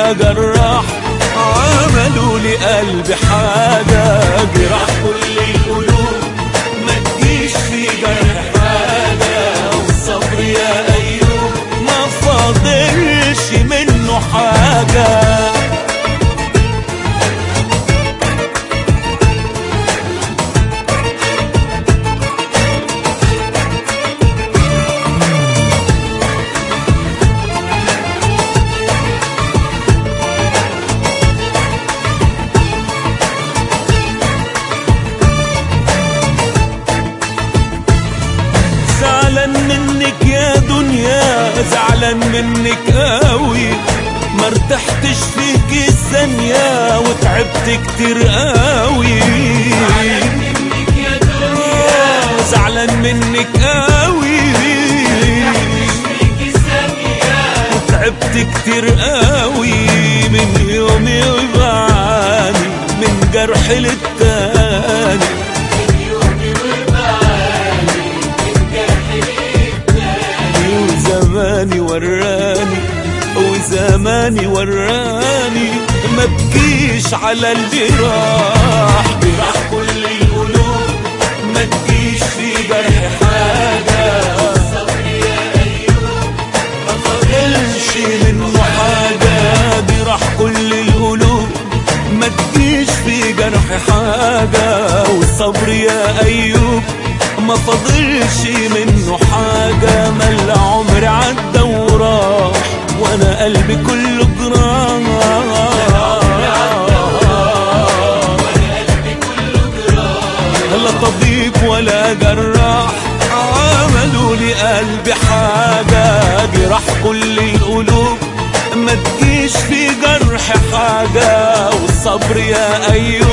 ولا جراح عملوا لي قلبي حاجة جراح كل القلوب ما تجيش في جرح حاجة والصبر يا أيوب ما فاضلش منه حاجة زعلان منك يا دنيا زعلان منك قوي ما ارتحتش فيك الثانية وتعبت كتير قوي زعلان منك قوي وتعبت كتير قوي من يومي وبعاني من جرح للتاني وزماني وراني وزماني وراني ما تجيش على اللي راح جراح كل القلوب ما تجيش في جرح حاجة ما فاضلش منه حاجة جراح كل القلوب ما تجيش في جرح حاجة والصبر يا أيوب ما فاضلش منه حاجة ما العمر عدى وراح وانا قلبي كله جراح لا طبيب ولا جراح عملوا لي قلبي حاجة جراح كل القلوب ما تجيش في جرح حاجة والصبر يا أيوب